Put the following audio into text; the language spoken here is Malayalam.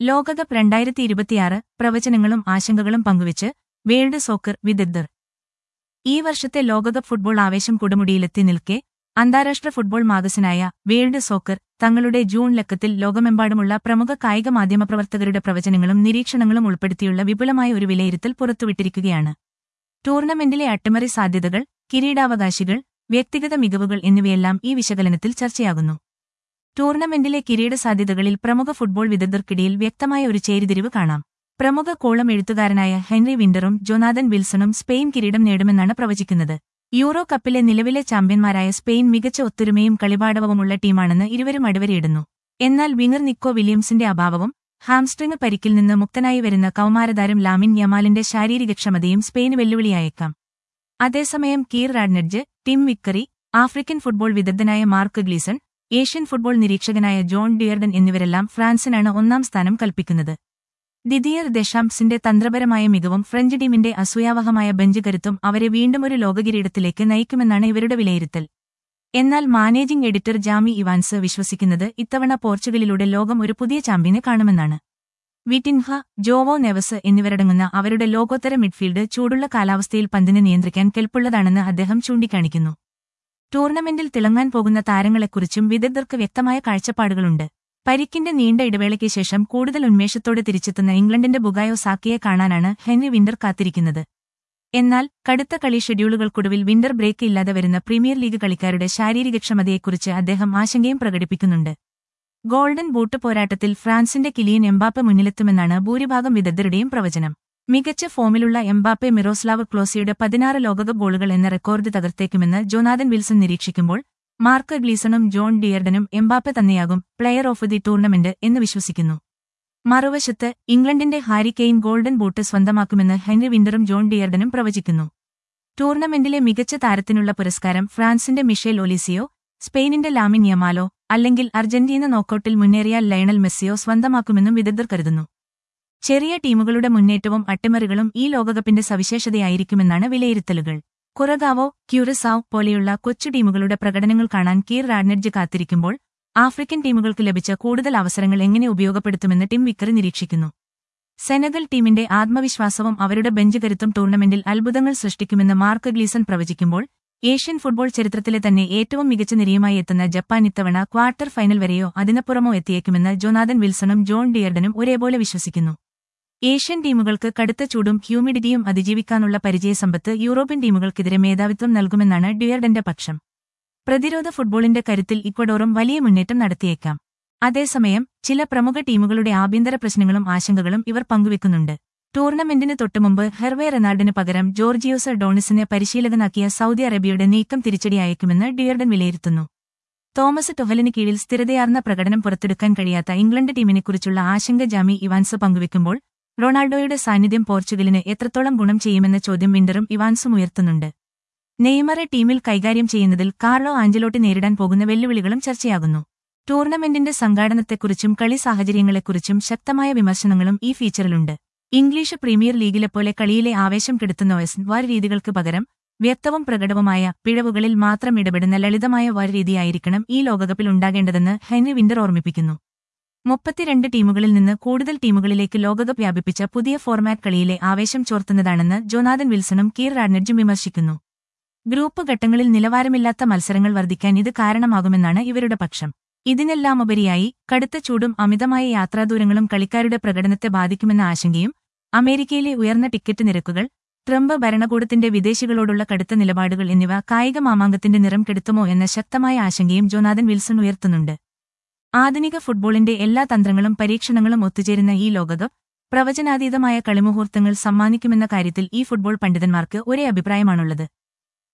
ലോകകപ്പ് രണ്ടായിരത്തി ഇരുപത്തിയാറ് പ്രവചനങ്ങളും ആശങ്കകളും പങ്കുവച്ച് വേൾഡ് സോക്കർ വിദഗ്ധർ ഈ വർഷത്തെ ലോകകപ്പ് ഫുട്ബോൾ ആവേശം കൊടുമുടിയിലെത്തി നിൽക്കെ അന്താരാഷ്ട്ര ഫുട്ബോൾ മാഗസിനായ വേൾഡ് സോക്കർ തങ്ങളുടെ ജൂൺ ലക്കത്തിൽ ലോകമെമ്പാടുമുള്ള പ്രമുഖ കായിക മാധ്യമപ്രവർത്തകരുടെ പ്രവചനങ്ങളും നിരീക്ഷണങ്ങളും ഉൾപ്പെടുത്തിയുള്ള വിപുലമായ ഒരു വിലയിരുത്തൽ പുറത്തുവിട്ടിരിക്കുകയാണ് ടൂർണമെന്റിലെ അട്ടിമറി സാധ്യതകൾ കിരീടാവകാശികൾ വ്യക്തിഗത മികവുകൾ എന്നിവയെല്ലാം ഈ വിശകലനത്തിൽ ചർച്ചയാകുന്നു ടൂർണമെന്റിലെ കിരീട സാധ്യതകളിൽ പ്രമുഖ ഫുട്ബോൾ വിദഗ്ധർക്കിടയിൽ വ്യക്തമായ ഒരു ചേരിതിരിവ് കാണാം പ്രമുഖ കോളം എഴുത്തുകാരനായ ഹെൻറി വിന്ററും ജൊനാഥൻ വിൽസണും സ്പെയിൻ കിരീടം നേടുമെന്നാണ് പ്രവചിക്കുന്നത് യൂറോ കപ്പിലെ നിലവിലെ ചാമ്പ്യന്മാരായ സ്പെയിൻ മികച്ച ഒത്തൊരുമയും കളിപാടവവുമുള്ള ടീമാണെന്ന് ഇരുവരും അടിവരയിടുന്നു എന്നാൽ വിങ്ങർ നിക്കോ വില്യംസിന്റെ അഭാവവും ഹാംസ്ട്രിങ് പരിക്കിൽ നിന്ന് മുക്തനായി വരുന്ന കൌമാരതാരം ലാമിൻ യമാലിന്റെ ശാരീരികക്ഷമതയും സ്പെയിന് വെല്ലുവിളിയായേക്കാം അതേസമയം Keir Radnedge Tim Vickery African football വിദഗ്ധനായ മാർക്ക് ഗ്ലീസൺ ഏഷ്യൻ ഫുട്ബോൾ നിരീക്ഷകനായ ജോൺ ഡിയർഡൻ എന്നിവരെല്ലാം ഫ്രാൻസിനാണ് ഒന്നാം സ്ഥാനം കൽപ്പിക്കുന്നത് ദിദിയർ ദശാംസിന്റെ തന്ത്രപരമായ മികവും ഫ്രഞ്ച് ടീമിന്റെ അസൂയാവഹമായ ബെഞ്ച് കരുത്തും അവരെ വീണ്ടും ഒരു ലോകകിരീടത്തിലേക്ക് നയിക്കുമെന്നാണ് ഇവരുടെ വിലയിരുത്തൽ എന്നാൽ മാനേജിംഗ് എഡിറ്റർ ജാമി ഇവാൻസ് വിശ്വസിക്കുന്നത് ഇത്തവണ പോർച്ചുഗലിലൂടെ ലോകം ഒരു പുതിയ ചാമ്പ്യനെ കാണുമെന്നാണ് വിറ്റിൻഹ ജോവോ നെവസ് എന്നിവരടങ്ങുന്ന അവരുടെ ലോകോത്തര മിഡ്ഫീൽഡ് ചൂടുള്ള കാലാവസ്ഥയിൽ പന്തിനെ നിയന്ത്രിക്കാൻ കെൽപ്പുള്ളതാണെന്ന് അദ്ദേഹം ചൂണ്ടിക്കാണിക്കുന്നു ടൂർണമെന്റിൽ തിളങ്ങാൻ പോകുന്ന താരങ്ങളെക്കുറിച്ചും വിദഗ്ധർക്ക് വ്യക്തമായ കാഴ്ചപ്പാടുകളുണ്ട് പരിക്കിന്റെ നീണ്ട ഇടവേളയ്ക്ക് ശേഷം കൂടുതൽ ഉന്മേഷത്തോടെ തിരിച്ചെത്തുന്ന ഇംഗ്ലണ്ടിന്റെ ബുഗായോ സാക്കിയെ കാണാനാണ് ഹെൻറി വിന്റർ കാത്തിരിക്കുന്നത് എന്നാൽ കടുത്ത കളി ഷെഡ്യൂളുകൾക്കൊടുവിൽ വിന്റർ ബ്രേക്ക് ഇല്ലാതെ വരുന്ന പ്രീമിയർ ലീഗ് കളിക്കാരുടെ ശാരീരികക്ഷമതയെക്കുറിച്ച് അദ്ദേഹം ആശങ്കയും പ്രകടിപ്പിക്കുന്നുണ്ട് ഗോൾഡൻ ബൂട്ട് പോരാട്ടത്തിൽ ഫ്രാൻസിന്റെ കിലിയൻ എംബാപ്പെ മുന്നിലെത്തുമെന്നാണ് ഭൂരിഭാഗം വിദഗ്ധരുടെയും പ്രവചനം മികച്ച ഫോമിലുള്ള എംബാപ്പെ മിറോസ്ലാവ് ക്ലോസിയുടെ പതിനാറ് ലോകകപ്പ് ഗോളുകൾ എന്ന റെക്കോർഡ് തകർത്തേക്കുമെന്ന് ജോനാഥൻ വിൽസൺ നിരീക്ഷിക്കുമ്പോൾ മാർക്ക് ഗ്ലീസണും ജോൺ ഡിയർഡനും എംബാപ്പെ തന്നെയാകും പ്ലെയർ ഓഫ് ദി ടൂർണമെന്റ് എന്ന് വിശ്വസിക്കുന്നു മറുവശത്ത് ഇംഗ്ലണ്ടിന്റെ ഹാരി കെയ്ൻ ഗോൾഡൻ ബൂട്ട് സ്വന്തമാക്കുമെന്ന് ഹെൻറി വിന്ററും ജോൺ ഡിയർഡനും പ്രവചിക്കുന്നു ടൂർണമെന്റിലെ മികച്ച താരത്തിനുള്ള പുരസ്കാരം ഫ്രാൻസിന്റെ മിഷേൽ ഒലിസിയോ സ്പെയിനിന്റെ ലാമിൻ യമാലോ അല്ലെങ്കിൽ അർജന്റീന നോക്കൌട്ടിൽ മുന്നേറിയ ലയണൽ മെസ്സിയോ സ്വന്തമാക്കുമെന്നും വിദഗ്ധർ കരുതുന്നു ചെറിയ ടീമുകളുടെ മുന്നേറ്റവും അട്ടിമറികളും ഈ ലോകകപ്പിന്റെ സവിശേഷതയായിരിക്കുമെന്നാണ് വിലയിരുത്തലുകൾ കുറഗാവോ ക്യൂറിസാവ് പോലെയുള്ള കൊച്ചു ടീമുകളുടെ പ്രകടനങ്ങൾ കാണാൻ കീർ റാഡ്നഡ്ജ് കാത്തിരിക്കുമ്പോൾ ആഫ്രിക്കൻ ടീമുകൾക്ക് ലഭിച്ച കൂടുതൽ അവസരങ്ങൾ എങ്ങനെ ഉപയോഗപ്പെടുത്തുമെന്ന് ടിം വിക്കറി നിരീക്ഷിക്കുന്നു സെനഗൽ ടീമിന്റെ ആത്മവിശ്വാസവും അവരുടെ ബെഞ്ച് കരുത്തും ടൂർണമെന്റിൽ അത്ഭുതങ്ങൾ സൃഷ്ടിക്കുമെന്ന് മാർക്ക് ഗ്ലീസൺ പ്രവചിക്കുമ്പോൾ ഏഷ്യൻ ഫുട്ബോൾ ചരിത്രത്തിലെ തന്നെ ഏറ്റവും മികച്ച നിരയുമായി എത്തുന്ന ജപ്പാൻ ഇത്തവണ ക്വാർട്ടർ ഫൈനൽ വരെയോ അതിനപ്പുറമോ എത്തിയേക്കുമെന്ന് ജോനാഥൻ വിൽസണും ജോൺ ഡിയർഡനും ഒരേപോലെ വിശ്വസിക്കുന്നു ഏഷ്യൻ ടീമുകൾക്ക് കടുത്ത ചൂടും ഹ്യൂമിഡിറ്റിയും അതിജീവിക്കാനുള്ള പരിചയസമ്പത്ത് യൂറോപ്യൻ ടീമുകൾക്കെതിരെ മേധാവിത്വം നൽകുമെന്നാണ് ഡിയർഡന്റെ പക്ഷം പ്രതിരോധ ഫുട്ബോളിന്റെ കരുത്തിൽ ഇക്വഡോറും വലിയ മുന്നേറ്റം നടത്തിയേക്കാം അതേസമയം ചില പ്രമുഖ ടീമുകളുടെ ആഭ്യന്തര പ്രശ്നങ്ങളും ആശങ്കകളും ഇവർ പങ്കുവെക്കുന്നുണ്ട് ടൂർണമെന്റിന് തൊട്ടുമുമ്പ് ഹെർവേ റെനാൾഡിന് പകരം ജോർജിയോസ് ഡോണിസിനെ പരിശീലകനാക്കിയ സൗദി അറേബ്യയുടെ നീക്കം തിരിച്ചടിയായേക്കുമെന്ന് ഡിയർഡൻ വിലയിരുത്തുന്നു തോമസ് ടൊഹലിന് കീഴിൽ സ്ഥിരതയാർന്ന പ്രകടനം പുറത്തെടുക്കാൻ കഴിയാത്ത ഇംഗ്ലണ്ട് ടീമിനെക്കുറിച്ചുള്ള ആശങ്ക ജാമി ഇവാൻസ് പങ്കുവെക്കുമ്പോൾ റൊണാൾഡോയുടെ സാന്നിധ്യം പോർച്ചുഗലിന് എത്രത്തോളം ഗുണം ചെയ്യുമെന്ന ചോദ്യം വിന്ററും ഇവാൻസും ഉയർത്തുന്നുണ്ട് നെയ്മറെ ടീമിൽ കൈകാര്യം ചെയ്യുന്നതിൽ കാർലോ ആഞ്ചലോട്ടി നേരിടാൻ പോകുന്ന വെല്ലുവിളികളും ചർച്ചയാകുന്നു ടൂർണമെന്റിന്റെ സംഘാടനത്തെക്കുറിച്ചും കളി സാഹചര്യങ്ങളെക്കുറിച്ചും ശക്തമായ വിമർശനങ്ങളും ഈ ഫീച്ചറിലുണ്ട് ഇംഗ്ലീഷ് പ്രീമിയർ ലീഗിലെപ്പോലെ കളിയിലെ ആവേശം കെടുത്തുന്ന ഒയസ് വാർ രീതികൾക്ക് പകരം വ്യക്തവും പ്രകടവുമായ പിഴവുകളിൽ മാത്രം ഇടപെടുന്ന ലളിതമായ വാർ രീതിയായിരിക്കണം ഈ ലോകകപ്പിൽ ഉണ്ടാകേണ്ടതെന്ന് ഹെൻറി വിന്റർ ഓർമ്മിപ്പിക്കുന്നു മുപ്പത്തിരണ്ട് ടീമുകളിൽ നിന്ന് കൂടുതൽ ടീമുകളിലേക്ക് ലോകകപ്പ് വ്യാപിപ്പിച്ച പുതിയ ഫോർമാറ്റ് കളിയിലെ ആവേശം ചോർത്തുന്നതാണെന്ന് ജോനാഥൻ വിൽസണും കീർ റാഡ്നഡ്ജും വിമർശിക്കുന്നു ഗ്രൂപ്പ് ഘട്ടങ്ങളിൽ നിലവാരമില്ലാത്ത മത്സരങ്ങൾ വർദ്ധിക്കാൻ ഇത് കാരണമാകുമെന്നാണ് ഇവരുടെ പക്ഷം ഇതിനെല്ലാമുപരിയായി കടുത്ത ചൂടും അമിതമായ യാത്രാദൂരങ്ങളും കളിക്കാരുടെ പ്രകടനത്തെ ബാധിക്കുമെന്ന ആശങ്കയും അമേരിക്കയിലെ ഉയർന്ന ടിക്കറ്റ് നിരക്കുകൾ ട്രംപ് ഭരണകൂടത്തിന്റെ വിദേശികളോടുള്ള കടുത്ത നിലപാടുകൾ എന്നിവ കായിക മാമാങ്കത്തിന്റെ നിറം കെടുത്തുമോ എന്ന ശക്തമായ ആശങ്കയും ജോനാഥൻ വിൽസൺ ഉയർത്തുന്നുണ്ട് ആധുനിക ഫുട്ബോളിന്റെ എല്ലാ തന്ത്രങ്ങളും പരീക്ഷണങ്ങളും ഒത്തുചേരുന്ന ഈ ലോകകപ്പ് പ്രവചനാതീതമായ കളിമുഹൂർത്തങ്ങൾ സമ്മാനിക്കുമെന്ന കാര്യത്തിൽ ഈ ഫുട്ബോൾ പണ്ഡിതന്മാർക്ക് ഒരേ അഭിപ്രായമാണുള്ളത്